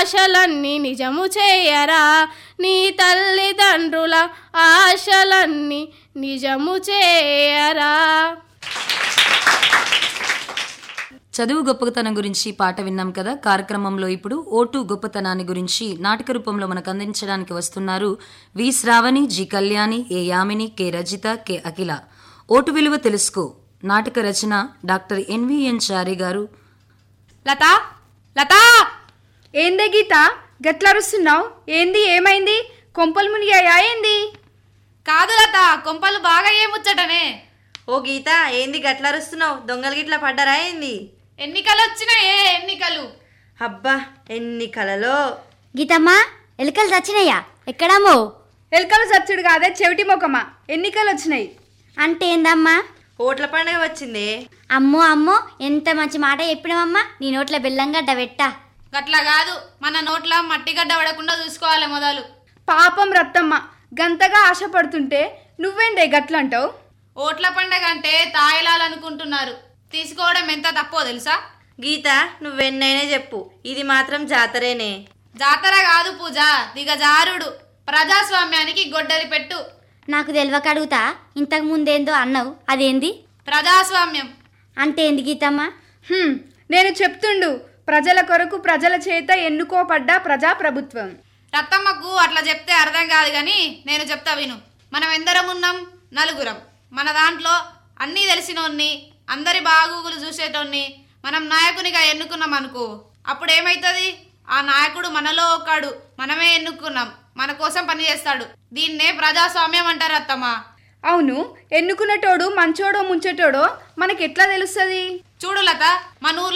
ఆశలన్నీ నిజము చేయరా నీ తల్లిదండ్రుల ఆశలన్నీ నిజము చేయరా చదువు గొప్పతనం గురించి పాట విన్నాం కదా కార్యక్రమంలో ఇప్పుడు ఓటు గొప్పతనాన్ని గురించి నాటక రూపంలో మనకు అందించడానికి వస్తున్నారు V Sravani G Kalyani A Yamini K Rajitha K Akhila ఓటు విలువ తెలుసుకో నాటక రచన డాక్టర్ ఎన్విఎన్ చారి గారు లతా లతా ఏందే గీత గట్లరుస్తున్నావు ఏంది ఏమైంది కొంపలు మునిగాయా ఏంది కాదు లత కొంపలు బాగా ఏముచ్చటనే ఓ గీత ఏంది గట్లరుస్తున్నావు దొంగలు గిట్ల పడ్డరా ఏంది ఎన్నికలు వచ్చినాయే ఎన్నికలు అబ్బా ఎన్ని కలలో గీతమ్మా ఎలుకలు చచ్చినాయా ఎక్కడమ్మో ఎలుకలు చచ్చుడు కాదే చెవిటి మొకమా ఎన్నికలు వచ్చినాయి అంటే ఏందమ్మా ఓట్ల పండగ వచ్చిందే అమ్మో అమ్మో ఎంత మంచి మాట చెప్పినవమ్మా నీ నోట్ల బెల్లంగడ్డ పెట్టా గట్లా కాదు మన నోట్ల మట్టి గడ్డ పడకుండా చూసుకోవాలి మొదలు పాపం రత్తమ్మ గంతగా ఆశపడుతుంటే నువ్వేందే గట్లంటావు ఓట్ల పండగ అంటే తాయలాలనుకుంటున్నారు తీసుకోవడం ఎంత తప్పో తెలుసా గీత నువ్వెన్నైనా చెప్పు ఇది మాత్రం జాతరేనే జాతర కాదు పూజ దిగజారుడు ప్రజాస్వామ్యానికి గొడ్డలి పెట్టు నాకు తెలియక అడుగుతా ఇంతకు ముందేందో అన్నావు అదేంది ప్రజాస్వామ్యం అంటే ఏంది గీతమ్మా హ్మ్, నేను చెప్తుండు ప్రజల కొరకు ప్రజల చేత ఎన్నుకోబడ్డ ప్రజాప్రభుత్వం రత్తమ్మకు అట్లా చెప్తే అర్థం కాదు కానీ నేను చెప్తా విను మనం ఎందరం ఉన్నాం నలుగురం మన దాంట్లో అన్నీ తెలిసినోన్ని అందరి బాగూగులు చూసేటోన్ని మనం నాయకునిగా ఎన్నుకున్నాం అనుకో అప్పుడు ఏమైతుంది ఆ నాయకుడు మనలో ఒకడు మనమే ఎన్నుకున్నాం మన కోసం పని చేస్తాడు దీన్నే ప్రజాస్వామ్యం అంటారు అత్తమ్మ అవును ఎన్నుకునేటోడు మంచోడో ముంచేటోడో మనకెట్లా తెలుస్తుంది చూడు లత మన ఊర్లో